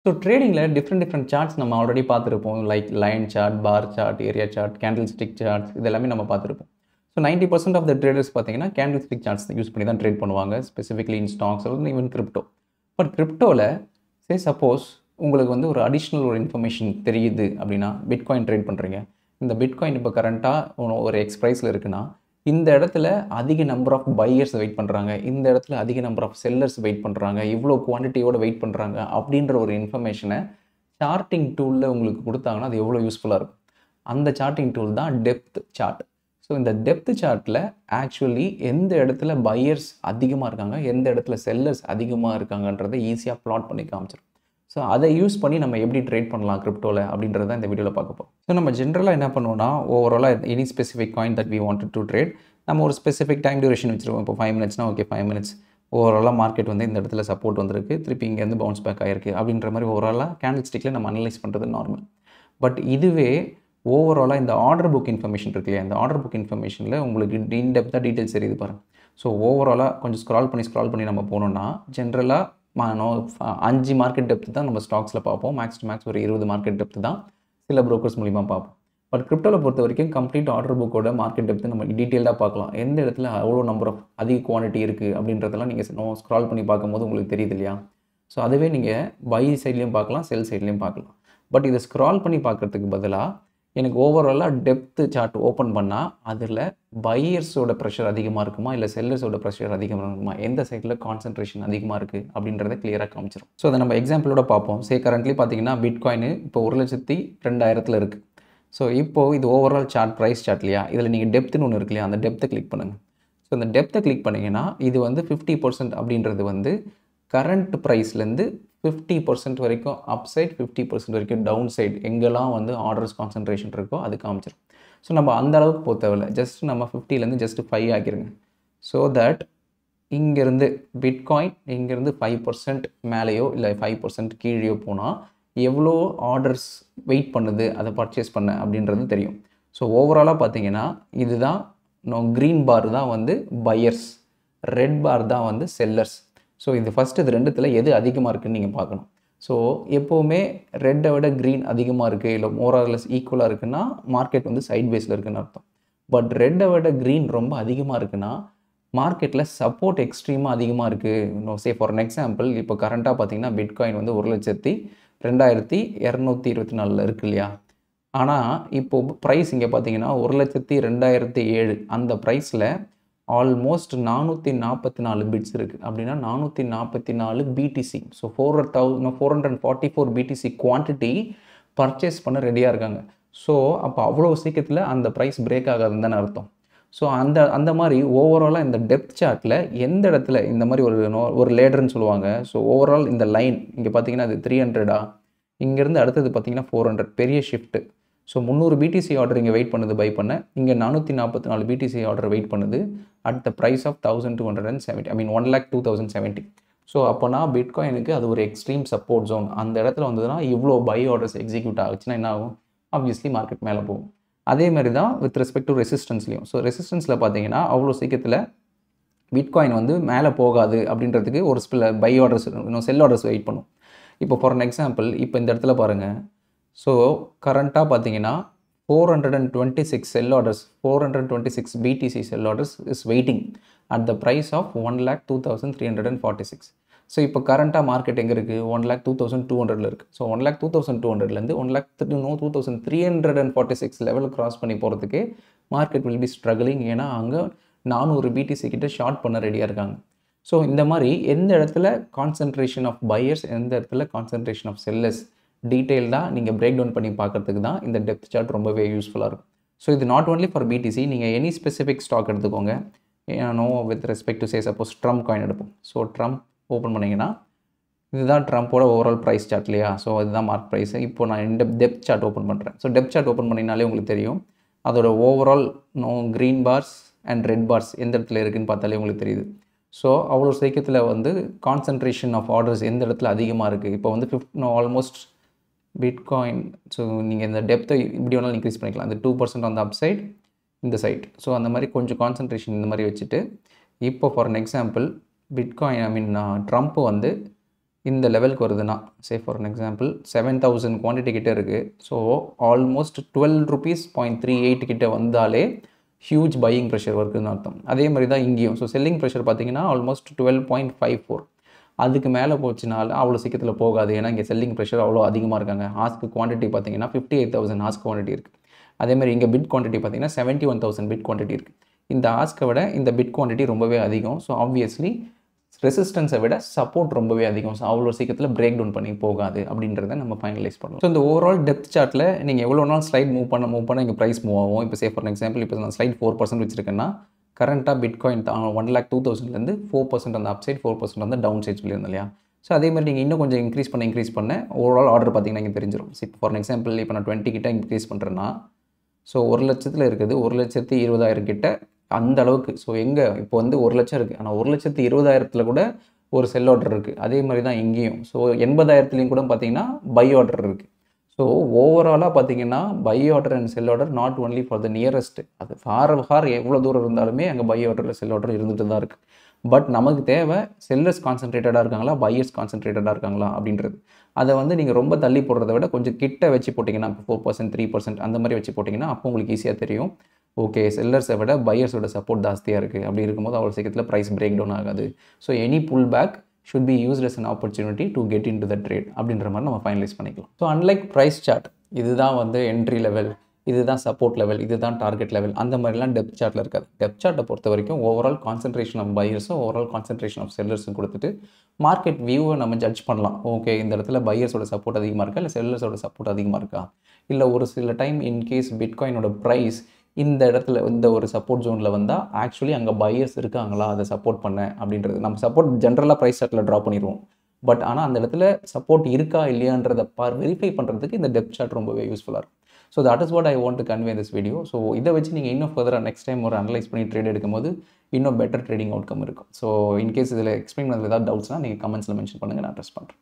so ட்ரேடிங்கில் different different charts நம்ம already பார்த்துருப்போம் like line chart bar chart area chart candlestick charts இது எல்லாமே நம்ம பார்த்துருப்போம் so ninety percent of the traders பார்த்தீங்கன்னா கேண்டில் ஸ்டிக் சார்ட்ஸ் யூஸ் பண்ணி தான் ட்ரேட் பண்ணுவாங்க specifically in stocks even crypto but கிரிப்டோவில் சே சப்போஸ் உங்களுக்கு வந்து ஒரு அடிஷ்னல் ஒரு இன்ஃபர்மேஷன் தெரியுது அப்படின்னா பிட்காயின் ட்ரேட் பண்ணுறீங்க இந்த பிட்காயின் இப்போ கரண்ட்டாக ஒரு எக்ஸ் ப்ரைஸில் இருக்குன்னா இந்த இடத்துல அதிக நம்பர் ஆஃப் பையர்ஸ் வெயிட் பண்ணுறாங்க இந்த இடத்துல அதிக நம்பர் ஆஃப் செல்லர்ஸ் வெயிட் பண்ணுறாங்க இவ்வளோ குவான்டிட்டியோட வெயிட் பண்ணுறாங்க அப்படின்ற ஒரு இன்ஃபர்மேஷனை சார்ட்டிங் டூலில் உங்களுக்கு கொடுத்தாங்கன்னா அது எவ்வளோ யூஸ்ஃபுல்லாக இருக்கும் அந்த சார்ட்டிங் டூல் தான் டெப்த் சார்ட் ஸோ இந்த டெப்த் சார்ட்டில் ஆக்சுவலி எந்த இடத்துல பையர்ஸ் அதிகமாக இருக்காங்க எந்த இடத்துல செல்லர்ஸ் அதிகமாக இருக்காங்கன்றதை ஈஸியாக ப்ளாட் பண்ணி காமிச்சிடும் ஸோ அதை யூஸ் பண்ணி நம்ம எப்படி ட்ரேட் பண்ணலாம் கிரிப்டோவில் அப்படின்றத இந்த வீடியோவில் பார்க்க போகிறோம் ஸோ நம்ம ஜென்ரலாக என்ன பண்ணுவோம்னா ஓவராலாக any specific coin that we want to trade நம்ம ஒரு ஸ்பெசிஃபிக் டைம் டியூரேஷன் வச்சுருவோம் இப்போ ஃபைவ் மினிட்ஸ்னா ஓகே ஃபைவ் மினிட்ஸ் ஓவராலாக மார்க்கெட் வந்து இந்த இடத்துல சப்போர்ட் வந்திருக்கு திருப்பி இங்கேருந்து பவுன்ஸ் பேக் ஆகிருக்கு அப்படின்ற மாதிரி ஓவராலாக கேண்டில் ஸ்டிக்கில் நம்ம அனலைஸ் பண்ணுறது நார்மல் பட் இதுவே ஓவராலாக இந்த ஆர்டர் புக் இன்ஃபர்மேஷன் இருக்கு இல்லையா இந்த ஆர்டர் புக் இன்ஃபர்மேஷனில் உங்களுக்கு இன்டெப்த்தாக டீட்டெயில்ஸ் தெரியுது பாருங்கள் ஸோ ஓவராலாக கொஞ்சம் ஸ்க்ரால் பண்ணி ஸ்க்ரால் பண்ணி நம்ம போனோம்னா ஜென்ரலாக நோ அஞ்சு மார்க்கெட் டெப்த் தான் நம்ம ஸ்டாக்ஸில் பார்ப்போம் மேக்ஸ் டு மேக்ஸ் ஒரு இருபது மார்க்கெட் டெப்த் தான் சில ப்ரோக்கர்ஸ் மூலிமா பார்ப்போம் பட் கிரிப்டோவில் பொறுத்த வரைக்கும் கம்ப்ளீட் ஆர்டர் புக்கோட மார்க்கெட் டெப்த் நம்ம டீட்டெயிலாக பார்க்கலாம் எந்த இடத்துல அவ்வளோ நம்பர் ஆஃப் அதிக குவான்டிட்டி இருக்குது அப்படின்றதெல்லாம் நீங்கள் ஸ்க்ரால் பண்ணி பார்க்கும்போது உங்களுக்கு தெரியுது இல்லையா ஸோ அதுவே நீங்கள் பை சைட்லேயும் பார்க்கலாம் செல் சைட்லேயும் பார்க்கலாம் பட் இதை ஸ்க்ரால் பண்ணி பார்க்குறதுக்கு பதிலாக எனக்கு ஓவராலாக டெப்த்து சார்ட் ஓப்பன் பண்ணால் அதில் பையர்ஸோட ப்ரெஷர் அதிகமாக இருக்குமா இல்லை செல்லர்ஸோட ப்ரெஷர் அதிகமாக இருக்குமா எந்த சைடில் கான்சன்ட்ரேஷன் அதிகமாக இருக்குது அப்படின்றத கிளியராக காமிச்சிடும் ஸோ அதை நம்ம எக்ஸாம்பிளோட பார்ப்போம் சே கரண்ட்லி பார்த்தீங்கன்னா பிட்காயின் இப்போ ஒரு லட்சத்தி ரெண்டாயிரத்தில் இருக்குது ஸோ இப்போது இது ஓவரால் சார்ட் ப்ரைஸ் சார்ட் இல்லையா இதில் நீங்கள் டெப்த்துன்னு ஒன்று இருக்கு இல்லையா அந்த டெப்த்தை கிளிக் பண்ணுங்கள் ஸோ இந்த டெப்த்தை கிளிக் பண்ணிங்கன்னா இது வந்து ஃபிஃப்டி பர்சன்ட் அப்படின்றது வந்து கரண்ட் ப்ரைஸ்லேருந்து ஃபிஃப்டி பர்சன்ட் வரைக்கும் அப் சைட் ஃபிஃப்டி பர்சன்ட் வரைக்கும் டவுன் சைடு எங்கெல்லாம் வந்து ஆர்டர்ஸ் கான்சன்ட்ரேஷன் இருக்கோ அது காமிச்சிடும் ஸோ நம்ம அந்த அளவுக்கு போக தேவையில்ல ஜஸ்ட் நம்ம ஃபிஃப்டிலேருந்து ஜஸ்ட் ஃபைவ் ஆக்கிருங்க ஸோ தட் இங்கேருந்து பிட்காயின் இங்கேருந்து ஃபைவ் பர்சன்ட் மேலேயோ இல்லை ஃபைவ் பர்சன்ட் கீழேயோ போனால் எவ்வளோ ஆர்டர்ஸ் வெயிட் பண்ணுது அதை பர்ச்சேஸ் பண்ண அப்படின்றது தெரியும் ஸோ ஓவராலாக பார்த்தீங்கன்னா இதுதான் க்ரீன் பார் தான் வந்து பையர்ஸ் ரெட் பார் தான் வந்து செல்லர்ஸ் ஸோ இது ஃபஸ்ட்டு இது ரெண்டுத்தில் எது அதிகமாக இருக்குதுன்னு நீங்கள் பார்க்கணும் ஸோ எப்போவுமே ரெட்டை விட க்ரீன் அதிகமாக இருக்குது இல்லை மோரார்லெஸ் ஈக்குவலாக இருக்குன்னா மார்க்கெட் வந்து சைட் பேஸில் இருக்குன்னு அர்த்தம் பட் ரெட்டை விட க்ரீன் ரொம்ப அதிகமாக இருக்குன்னா மார்க்கெட்டில் சப்போர்ட் எக்ஸ்ட்ரீமாக அதிகமாக இருக்குது நோ சே ஃபார் எக்ஸாம்பிள் இப்போ கரண்ட்டாக பார்த்தீங்கன்னா பிட்காயின் வந்து ஒரு லட்சத்தி ரெண்டாயிரத்தி இரநூத்தி இருபத்தி நாலில் இருக்கு இல்லையா ஆனால் இப்போது ப்ரைஸ் இங்கே பார்த்தீங்கன்னா ஒரு லட்சத்தி ரெண்டாயிரத்தி ஏழு அந்த ப்ரைஸில் ஆல்மோஸ்ட் நானூற்றி நாற்பத்தி நாலு பிட்ஸ் இருக்குது அப்படின்னா நானூற்றி நாற்பத்தி நாலு BTC so four thousand four hundred forty four BTC quantity purchase பண்ண ரெடியாக இருக்காங்க ஸோ அப்போ அவ்வளோ சீக்கிரத்தில் அந்த ப்ரைஸ் பிரேக் ஆகாதுன்னு தானே அர்த்தம் ஸோ அந்த அந்த மாதிரி ஓவராலாக இந்த டெப்த் சார்ட்டில் எந்த இடத்துல இந்த மாதிரி ஒரு ஒரு லேடர்னு சொல்லுவாங்க ஸோ ஓவரால் இந்த லைன் இங்கே பார்த்தீங்கன்னா அது த்ரீ ஹண்ட்ரடா இங்கேருந்து அடுத்தது பார்த்தீங்கன்னா ஃபோர் ஹண்ட்ரட் பெரிய ஷிஃப்ட்டு ஸோ முந்நூறு பிடிசி ஆர்டர் இங்கே வெயிட் பண்ணுது பை பண்ண இங்கே நானூற்றி நாற்பத்தி நாலு பிடிசி ஆர்டர் வெயிட் பண்ணுது at the price of thousand two hundred and seventy I mean one lakh two thousand seventy so அப்போனா பிட்காயினுக்கு அது ஒரு எக்ஸ்ட்ரீம் சப்போர்ட் ஜோன் அந்த இடத்துல வந்ததுன்னா இவ்வளோ பை ஆர்டர்ஸ் எக்ஸிக்யூட் ஆகுச்சுன்னா என்ன ஆகும் ஆப்வியஸ்லி மார்க்கெட் மேலே போகும் அதே மாதிரி தான் வித் ரெஸ்பெக்ட் டு ரெசிஸ்டன்ஸ்லையும் ஸோ ரெசிஸ்டன்ஸில் பார்த்தீங்கன்னா அவ்வளோ சீக்கிரத்தில் பிட்காயின் வந்து மேலே போகாது அப்படின்றதுக்கு ஒரு சில பை ஆர்டர்ஸ் இன்னும் செல் ஆர்டர்ஸ் வெயிட் பண்ணும் இப்போ ஃபார் அன் எக்ஸாம்பிள் இப்போ இந்த இடத்துல பாருங்கள் ஸோ கரண்ட்டாக பார்த்தீங்கன்னா four hundred and twenty six sell orders four hundred twenty six BTC sell orders is waiting at the price of one lakh two thousand three hundred and forty six so இப்போ கரண்ட்டாக market எங்கே இருக்குது one lakh two thousand two ஹண்ட்ரட்ல இருக்குது so one lakh two thousand two ஹண்ட்ரட்லேருந்து one lakh no two thousand three hundred and forty six level cross பண்ணி போகிறதுக்கு market will be struggling ஏன்னா அங்கே நானூறு பிடிசி கிட்ட ஷார்ட் பண்ண ரெடியாக இருக்காங்க ஸோ இந்த மாதிரி எந்த இடத்துல கான்சன்ட்ரேஷன் ஆஃப் பையர்ஸ் எந்த இடத்துல கான்சன்ட்ரேஷன் ஆஃப் செல்லர்ஸ் டீட்டெயில்டாக நீங்கள் பிரேக் டவுன் பண்ணி பார்க்குறதுக்கு தான் இந்த டெப்த் சார்ட் ரொம்பவே யூஸ்ஃபுல்லாக இருக்கும் ஸோ இது நாட் ஓன்லி ஃபார் பிடிசி நீங்கள் எனி ஸ்பெசிஃபிக் ஸ்டாக் எடுத்துக்கோங்க no with respect to say suppose Trump coin எடுப்போம் ஸோ ட்ரம்ப் ஓப்பன் பண்ணிங்கன்னா இதுதான் ட்ரம்ப்போட ஓவரால் ப்ரைஸ் சார்ட் இல்லையா ஸோ இதுதான் மார்க் ப்ரைஸ் இப்போ நான் இந்த டெப்த் சார்ட் ஓப்பன் பண்ணுறேன் ஸோ டெப்த் சார்ட் ஓப்பன் பண்ணினாலே உங்களுக்கு தெரியும் அதோட overall no green bars and red bars எந்த இடத்துல இருக்குதுன்னு பார்த்தாலே உங்களுக்கு தெரியுது ஸோ அவ்வளோ சீக்கிரத்தில் வந்து கான்சன்ட்ரேஷன் ஆஃப் ஆர்டர்ஸ் எந்த இடத்துல அதிகமாக இருக்குது இப்போ வந்து ஃபிஃப்ட் ஆல்மோஸ்ட் பிட்காயின் ஸோ நீங்கள் இந்த டெப்த்தை இப்படி வேணாலும் இன்க்ரீஸ் பண்ணிக்கலாம் அந்த டூ பர்சன்ட் அந்த அப் சைட் இந்த சைட் ஸோ அந்த மாதிரி கொஞ்சம் கான்சன்ட்ரேஷன் இந்த மாதிரி வச்சுட்டு இப்போ for an example bitcoin I mean Trump வந்து இந்த லெவலுக்கு வருதுன்னா say for an example seven thousand quantity கிட்ட இருக்குது so almost twelve rupees point three eight கிட்ட வந்தாலே ஹியூஜ் பையிங் ப்ரெஷர் வருதுன்னு அர்த்தம் அதே மாதிரி தான் இங்கேயும் ஸோ செல்லிங் ப்ரெஷர் பார்த்தீங்கன்னா almost twelve point five four அதுக்கு மேலே போச்சுனால அவ்வளோ சீக்கிரத்தில் போகாது ஏன்னா இங்கே செல்லிங் ப்ரெஷர் அவ்வளோ அதிகமாக இருக்காங்க ஆஸ்க்கு குவான்டிட்டி பார்த்தீங்கன்னா fifty eight thousand ask quantity இருக்குது அதே மாதிரி இங்கே பிட் குவான்டிட்டி பார்த்தீங்கன்னா seventy one thousand bid quantity இருக்குது இந்த ஆஸ்க்கை விட இந்த பிட் குவான்டிட்டி ரொம்பவே அதிகம் ஸோ ஆப்வியஸ்லி ரெசிஸ்டன்ஸை விட சப்போர்ட் ரொம்பவே அதிகம் ஸோ அவ்வளோ சீக்கிரத்தில் பிரேக் டவுன் பண்ணி போகாது அப்படின்றத நம்ம ஃபைனலைஸ் பண்ணுவோம் ஸோ இந்த ஓவரால் டெப்த் சார்ட்டில் நீங்கள் எவ்வளோ நாள் ஸ்லைட் மூவ் பண்ண மூவ் பண்ண இங்கே ப்ரைஸ் மூவ் ஆகும் இப்போ சே ஃபார் எக்ஸாம்பிள் இப்போ நான் ஸ்லைட் ஃபோர் பர்சன்ட் வச்சிருக்கேன்னா கரண்ட்டாக பிட்காயின் ஒன் லேக் டூ தௌசண்ட்லேருந்து ஃபோர் பர்சன்ட் அந்த அப் சைட் ஃபோர் பர்சன்ட் வந்து டவுன் சைட் சொல்லியிருந்தேன் இல்லையா ஸோ அதே மாதிரி நீங்கள் இன்னும் கொஞ்சம் இன்க்ரீஸ் பண்ண இன்க்ரீஸ் பண்ண ஓவரால் ஆர்டர் பார்த்தீங்கன்னா இங்கே தெரிஞ்சிடும் இப்போ ஃபார் எக்ஸாம்பிள் இப்போ நான் டுவெண்ட்டி கிட்ட இன்க்ரீஸ் பண்ணுறேன்னா ஸோ ஒரு லட்சத்தில் இருக்குது ஒரு லட்சத்தி இருபதாயிரம் கிட்ட அந்த அளவுக்கு ஸோ எங்கே இப்போ வந்து ஒரு லட்சம் இருக்குது ஆனால் ஒரு லட்சத்தி இருபதாயிரத்தில் கூட ஒரு செல் ஆர்டர் இருக்குது அதே மாதிரி தான் இங்கேயும் ஸோ எண்பதாயிரத்துலேயும் கூட பார்த்தீங்கன்னா பை ஆர்டர் இருக்குது ஸோ ஓவராலாக பார்த்தீங்கன்னா buy order and sell order not only for the nearest அது ஃபார் ஃபார் எவ்வளோ தூரம் இருந்தாலுமே அங்கே பை ஆர்டர் செல் ஆர்டர் இருந்துகிட்டு தான் இருக்குது பட் நமக்கு தேவை செல்லர்ஸ் கான்சன்ட்ரேட்டடாக இருக்காங்களா பையர்ஸ் கான்சன்ட்ரேட்டடாக இருக்காங்களா அப்படின்றது அதை வந்து நீங்கள் ரொம்ப தள்ளி போடுறத விட கொஞ்சம் கிட்ட வச்சு போட்டிங்கன்னா இப்போ ஃபோர் பர்சன்ட் த்ரீ பர்சன்ட் அந்த மாதிரி வச்சு போட்டிங்கன்னா அப்போ உங்களுக்கு ஈஸியாக தெரியும் ஓகே செல்லர்ஸை விட பையர்ஸோட சப்போர்ட் ஜாஸ்தியாக இருக்குது அப்படி இருக்கும்போது அவ்வளோ சீக்கிரத்தில் ப்ரைஸ் பிரேக் டவுன் ஆகாது so any pull back should be used as an opportunity to get into the trade அப்படின்ற மாதிரி நம்ம ஃபைனலைஸ் பண்ணிக்கலாம் ஸோ அன்லைக் ப்ரைஸ் சார்ட் இதுதான் வந்து என்ட்ரி லெவல் இதுதான் சப்போர்ட் லெவல் இதுதான் டார்கெட் லெவல் அந்த மாதிரிலாம் டெப்த் சார்ட்டில் இருக்காது டெப்த் சார்ட்டை பொறுத்த வரைக்கும் ஓவரால் கான்சன்ட்ரேஷன் ஆஃப் பையர்ஸும் ஓவரால் கான்சன்ட்ரேஷன் ஆஃப் செல்லர்ஸும் கொடுத்துட்டு மார்க்கெட் வியூவை நம்ம ஜட்ஜ் பண்ணலாம் ஓகே இந்த இடத்துல பையர்ஸோட சப்போர்ட் அதிகமாக இருக்கா இல்லை செல்லர்ஸோட சப்போர்ட் அதிகமாக இருக்கா இல்லை ஒரு சில டைம் இன்கேஸ் பிட்காயினோட ப்ரைஸ் இந்த இடத்துல இந்த ஒரு சப்போர்ட் ஜோனில் வந்தால் ஆக்சுவலி அங்கே பையர்ஸ் இருக்காங்களா அதை சப்போர்ட் பண்ண அப்படின்றது நம்ம சப்போர்ட் ஜென்ரலாக ப்ரைஸ் சார்ட்டில் ட்ரா பண்ணிடுவோம் பட் ஆனால் அந்த இடத்துல சப்போர்ட் இருக்கா இல்லையான்றதை பார் வெரிஃபை பண்ணுறதுக்கு இந்த டெப்த் சார்ட் ரொம்பவே யூஸ்ஃபுல்லாக இருக்கும் so that is what I want to convey this video so இதை வச்சு நீங்கள் இன்னும் ஃபர்தராக நெக்ஸ்ட் டைம் ஒரு அனலைஸ் பண்ணி ட்ரேட் எடுக்கும்போது இன்னும் பெட்டர் ட்ரேடிங் அவுட்கம் இருக்கும் ஸோ இன்கேஸ் இதில் எக்ஸ்பிளைன் பண்ணதில் ஏதாவது டவுட்ஸ்னால் நீங்கள் கமெண்ட்ஸில் மென்ஷன் பண்ணுங்கள் நான் அட்ரஸ் பண்ணுறேன்